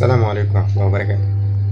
السلام عليكم ورحمة الله وبركاته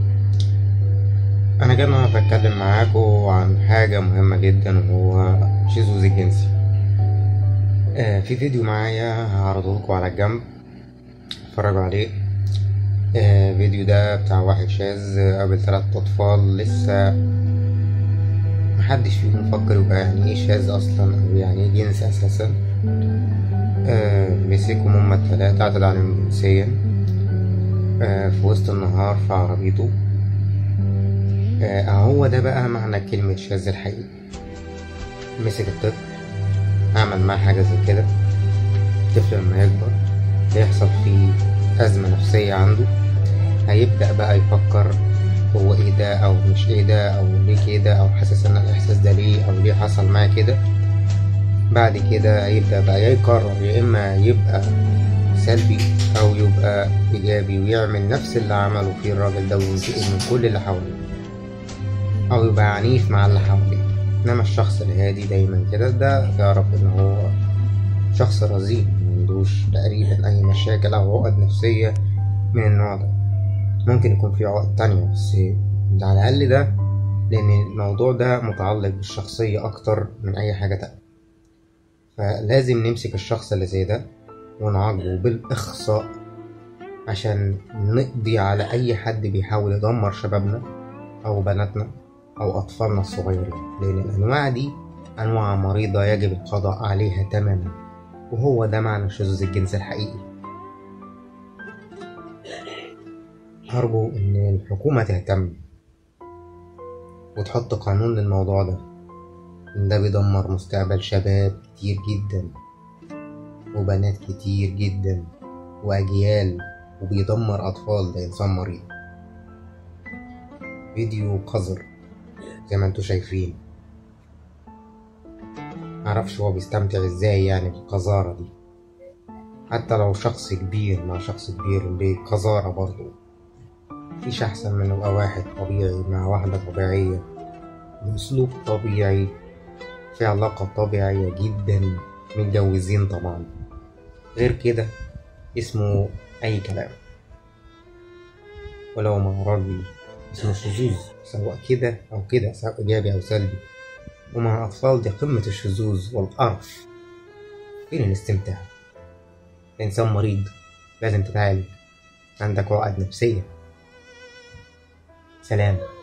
أنا جاي النهاردة أتكلم معاكم عن حاجة مهمة جدا وهو الشذوذ الجنسي آه في فيديو معايا هعرضه لكم على الجنب اتفرجوا عليه آه الفيديو ده بتاع واحد شاذ قابل تلات أطفال لسه محدش فيهم فكر يبقى يعني ايه شاذ أصلا أو يعني ايه جنس أساسا آه مسكهم هما التلاتة اعتدى عليهم جنسيا آه، في وسط النهار في عربيته آه، هو ده بقى معنى كلمة شاذ الحقيقي مسك الطفل عمل معاه حاجة زي كده الطفل لما يكبر هيحصل فيه أزمة نفسية عنده هيبدأ بقى يفكر هو ايه ده او مش ايه ده او ليه كده او حاسس ان الاحساس ده ليه او ليه حصل معاه كده بعد كده هيبدأ بقى يا يقرر يا اما يبقى سلبي او يبقى ايجابي ويعمل نفس اللي عمله فيه الراجل ده وينتقم من كل اللي حواليه او يبقى عنيف مع اللي حواليه انما الشخص الهادي دايما كده ده يعرف ان هو شخص رزين معندوش تقريبا اي مشاكل او عقد نفسية من النوع ده ممكن يكون في عقد تانية بس ده على الاقل ده لان الموضوع ده متعلق بالشخصية اكتر من اي حاجة تانية فلازم نمسك الشخص اللي زي ده ونعاقبه بالإخصاء عشان نقضي على أي حد بيحاول يدمر شبابنا أو بناتنا أو أطفالنا الصغيرين لأن الأنواع دي أنواع مريضة يجب القضاء عليها تماما وهو ده معنى شذوذ الجنس الحقيقي أرجو إن الحكومة تهتم وتحط قانون للموضوع ده إن ده بيدمر مستقبل شباب كتير جدا وبنات كتير جدا وأجيال وبيدمر أطفال ده إنسان مريض فيديو قذر زي ما انتوا شايفين معرفش هو بيستمتع ازاي يعني بالقذارة دي حتى لو شخص كبير مع شخص كبير بقذارة برضه مفيش أحسن من يبقى واحد طبيعي مع واحدة طبيعية بأسلوب طبيعي في علاقة طبيعية جدا متجوزين طبعا غير كده اسمه أي كلام ولو مع راجل اسمه شذوذ سواء كده أو كده سواء إيجابي أو سلبي ومع أطفال دي قمة الشذوذ والقرف فين الاستمتاع إنسان مريض لازم تتعالج عندك عقد نفسية سلام